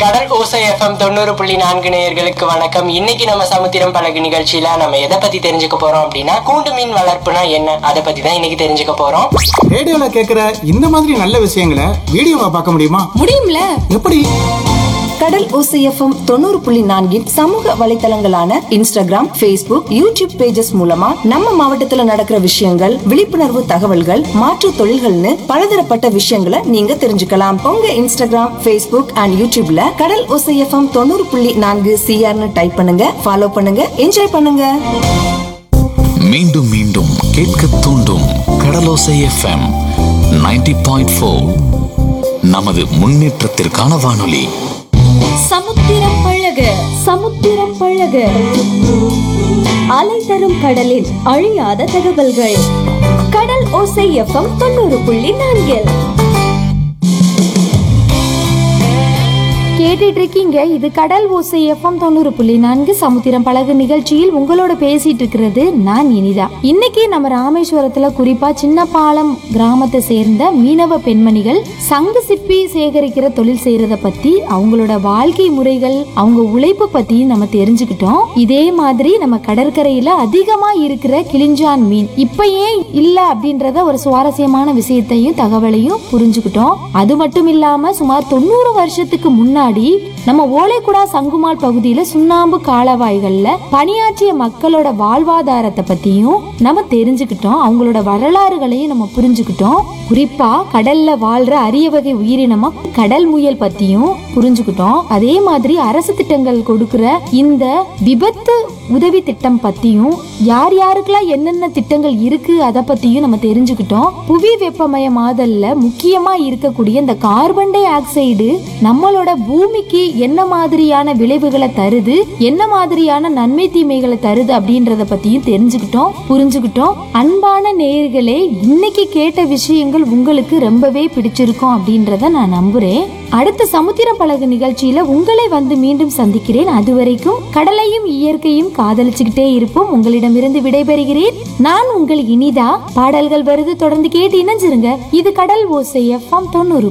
கடல் ஓசை எஃப்எம் தொண்ணூறு புள்ளி நான்கு நேயர்களுக்கு வணக்கம் இன்னைக்கு நம்ம சமுத்திரம் பழகு நிகழ்ச்சியில நம்ம எதை பத்தி தெரிஞ்சுக்க போறோம் அப்படின்னா கூண்டு மீன் வளர்ப்புனா என்ன அதை பத்தி தான் இன்னைக்கு தெரிஞ்சுக்க போறோம் ரேடியோல கேக்குற இந்த மாதிரி நல்ல விஷயங்களை வீடியோவா பார்க்க முடியுமா முடியும்ல எப்படி கடல் ஓசைஎஃப்எம் தொண்ணூறு புள்ளி நான்கின் சமூக வலைத்தளங்களான இன்ஸ்டாகிராம் ஃபேஸ்புக் யூடியூப் பேஜஸ் மூலமா நம்ம மாவட்டத்துல நடக்கிற விஷயங்கள் விழிப்புணர்வு தகவல்கள் மாற்று தொழில்கள்னு பலதரப்பட்ட விஷயங்களை நீங்க தெரிஞ்சுக்கலாம் உங்க இன்ஸ்டாகிராம் ஃபேஸ்புக் அண்ட் யூடியூப்ல கடல் ஓசைஎஃப்எம் தொண்ணூறு புள்ளி நான்கு சிஆர்னு டைப் பண்ணுங்க ஃபாலோ பண்ணுங்க என்ஜாய் பண்ணுங்க மீண்டும் மீண்டும் கேட்க தூண்டும் கடலோசை எஃப்எம் 90.4 பாயிண்ட் நமது முன்னேற்றத்திற்கான வானொலி சமுத்திரம் பழக சமுத்திரம் பழக அலை தரும் கடலின் அழியாத தகவல்கள் கடல் ஓசை எஃப்எம் தொண்ணூறு புள்ளி நான்கில் கேட்டுட்டு இருக்கீங்க இது கடல் ஓசை எஃப்எம் தொண்ணூறு புள்ளி நான்கு சமுத்திரம் பழகு நிகழ்ச்சியில் உங்களோட பேசிட்டு இருக்கிறது நான் இனிதா இன்னைக்கு நம்ம ராமேஸ்வரத்துல குறிப்பா சின்ன பாலம் கிராமத்தை சேர்ந்த மீனவ பெண்மணிகள் சங்கு சிப்பி சேகரிக்கிற தொழில் செய்யறத பத்தி அவங்களோட வாழ்க்கை முறைகள் அவங்க உழைப்பு பத்தி நம்ம தெரிஞ்சுக்கிட்டோம் இதே மாதிரி நம்ம கடற்கரையில அதிகமா இருக்கிற கிளிஞ்சான் மீன் இப்ப ஏன் இல்ல அப்படின்றத ஒரு சுவாரஸ்யமான விஷயத்தையும் தகவலையும் புரிஞ்சுக்கிட்டோம் அது மட்டும் இல்லாம சுமார் தொண்ணூறு வருஷத்துக்கு முன்னாடி நம்ம ஓலைக்குடா சங்குமால் பகுதியில சுண்ணாம்பு காலவாய்கள்ல பணியாற்றிய மக்களோட வாழ்வாதாரத்தை பத்தியும் நம்ம தெரிஞ்சுக்கிட்டோம் அவங்களோட வரலாறுகளையும் நம்ம புரிஞ்சுக்கிட்டோம் குறிப்பா கடல்ல வாழ்ற அரிய வகை உயிரினமா கடல் முயல் பத்தியும் புரிஞ்சுக்கிட்டோம் அதே மாதிரி அரசு திட்டங்கள் கொடுக்கிற இந்த விபத்து உதவி திட்டம் பத்தியும் யார் யாருக்கெல்லாம் என்னென்ன திட்டங்கள் இருக்கு அதை பத்தியும் நம்ம தெரிஞ்சுக்கிட்டோம் புவி வெப்பமயமாதல்ல முக்கியமா இருக்கக்கூடிய இந்த கார்பன் டை ஆக்சைடு நம்மளோட பூமிக்கு என்ன மாதிரியான விளைவுகளை தருது என்ன மாதிரியான நன்மை தீமைகளை தருது அப்படின்றத பத்தியும் தெரிஞ்சுக்கிட்டோம் புரிஞ்சுக்கிட்டோம் அன்பான நேயர்களே இன்னைக்கு கேட்ட விஷயங்கள் உங்களுக்கு ரொம்பவே பிடிச்சிருக்கும் அப்படின்றத நான் நம்புறேன் அடுத்த சமுத்திர பழகு நிகழ்ச்சியில உங்களை வந்து மீண்டும் சந்திக்கிறேன் அது வரைக்கும் கடலையும் இயற்கையும் காதலிச்சுக்கிட்டே இருப்போம் உங்களிடமிருந்து விடைபெறுகிறேன் நான் உங்கள் இனிதா பாடல்கள் வருது தொடர்ந்து கேட்டு இணைஞ்சிருங்க இது கடல் ஓசை எஃப்எம் தொண்ணூறு